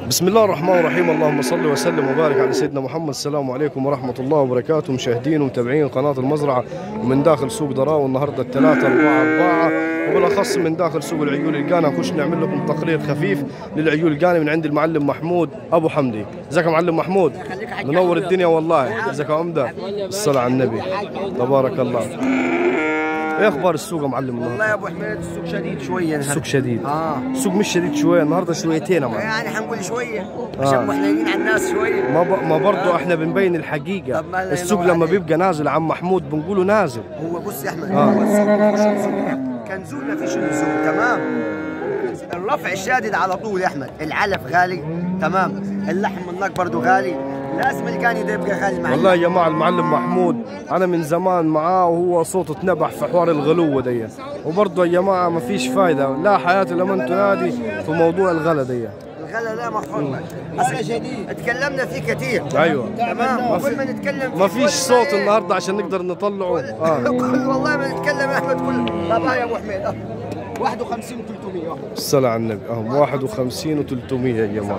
بسم الله الرحمن الرحيم اللهم صل وسلم وبارك على سيدنا محمد السلام عليكم ورحمة الله وبركاته مشاهدين ومتابعين قناة المزرعة ومن داخل سوق دراو النهاردة الثلاثة أربعة أربعة وبالأخص من داخل سوق العيول القانا نخش نعمل لكم تقرير خفيف للعيول القانا من عند المعلم محمود أبو حمدي ازيك يا معلم محمود منور الدنيا والله ازيك يا عمدة الصلاة على النبي تبارك الله ايه اخبار السوق يا معلم النهارده والله يا ابو حميد السوق شديد شويه السوق شديد اه السوق مش شديد شويه النهارده شويتين يا معلم يعني حنقول شويه آه. عشان احنا حنينين على الناس شويه ما ب... ما برضه احنا بنبين الحقيقه طب ما الله السوق ينور لما عليك. بيبقى نازل عم محمود بنقوله نازل هو بص يا احمد آه. هو السوق مش نزول. كان زول ما فيش نزول تمام الرفع الشادد على طول يا احمد العلف غالي تمام اللحم منك برضه غالي لازم الكاني ده يبقى غالي معنا والله يا جماعه المعلم محمود انا من زمان معاه وهو صوته اتنبح في حوار الغلو دي وبرضه يا جماعه ما فيش فايده لا حياه لما تنادي في موضوع الغلا دي الغلا لا مغفور هذا جديد اتكلمنا فيه كثير ايوه تمام ما في- كل ما نتكلم فيه ما فيش كل صوت النهارده عشان نقدر نطلعه اه كل والله ما نتكلم يا احمد كل طب ها يا ابو حميد آه. 51 300 واحد. الصلاة على النبي اهم 51 و300 يا جماعه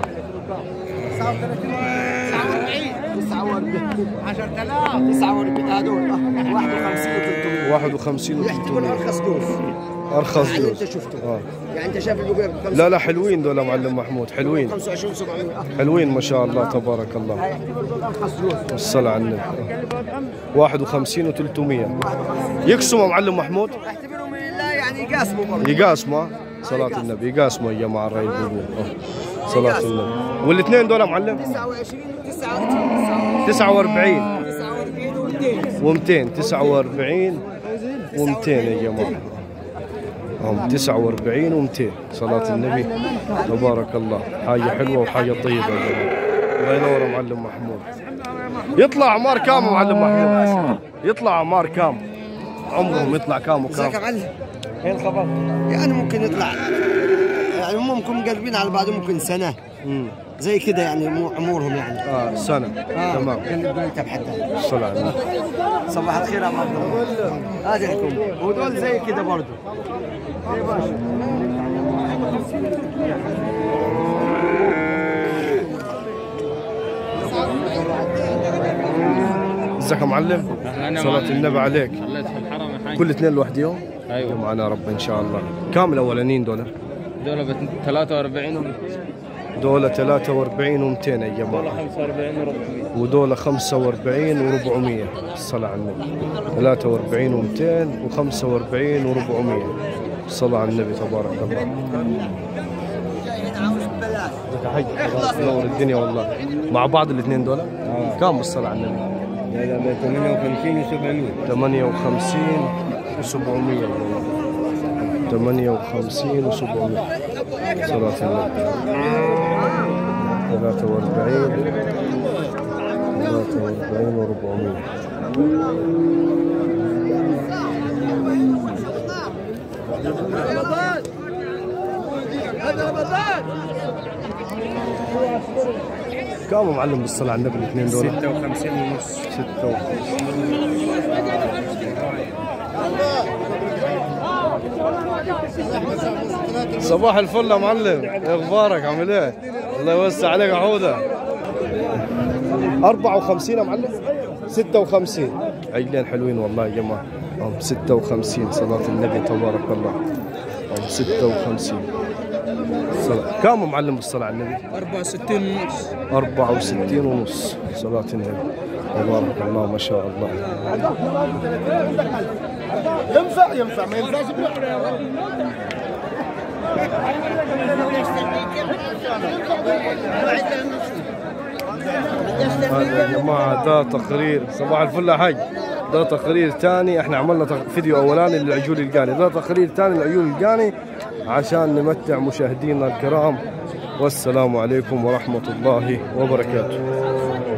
49 هذول 51 51 يحتمل و300 ارخص دوز ارخص يعني انت دوز شفته آه. يعني انت شايف البقر لا لا حلوين دول يا معلم محمود حلوين 25 700 حلوين ما شاء الله تبارك الله يحتمل دول ارخص دوز الصلاة على النبي 51 و300 يقسموا يا معلم محمود اعتبروا من الله يعني يقاسموا برضه يقاسموا صلاة النبي يقاسموا يا جماعة الرأي بيقول آه. صلاة النبي والاثنين دول يا معلم 29 و 49 49 و200 49 و200 يا جماعة هم 49 و200 صلاة النبي تبارك الله حاجة حلوة وحاجة طيبة يا جماعة الله ينور يا معلم محمود يطلع عمار كام يا معلم محمود يطلع عمار كام عمرهم يطلع كام ازيك يا وكام معلم؟ ايه الخبر؟ يعني ممكن يطلع يعني هم ممكن مقلبين على بعض ممكن سنه مم. زي كده يعني مو عمرهم يعني اه سنة تمام قلب قلت بحدها الصلاة على النبي صباح الخير يا عبد الله هذه لكم ودول زي كده برضه ازيك يا معلم أهلاً يا صلاة معلم. النبي عليك خليت في الحرم يا حاج كل اثنين لوحدهم ايوه معنا رب ان شاء الله كام الاولانيين دول دول ب 43 و دول 43 و200 يا جماعه 45 و400 ودول 45 و400 الصلاة على النبي 43 و200 و45 و400 الصلاة على النبي تبارك الله حي نور الدنيا والله مع بعض الاثنين دول كم بالصلاة على النبي لا لا ب 58 و700 58 و700 58 و700 صلاة النبي 43 43 و400 كم معلم بالصلاة على النبي الاثنين دول 56 ونص 56 صباح الفل يا معلم إيه اخبارك عامل ايه الله يوسع عليك يا حوده 54 يا معلم 56 عيلين حلوين والله يا جماعه هم 56 صلاة النبي تبارك الله هم 56 صلاة. كم يا معلم بالصلاة على النبي 64 ونص 64 ونص صلاة النبي تبارك الله ما شاء الله ينفع ينفع ما ينفعش هذا يا جماعة ده تقرير صباح الفل يا حاج ده تقرير ثاني احنا عملنا تق- فيديو اولاني للعجول القاني ده تقرير ثاني للعجول القاني عشان نمتع مشاهدينا الكرام والسلام عليكم ورحمة الله وبركاته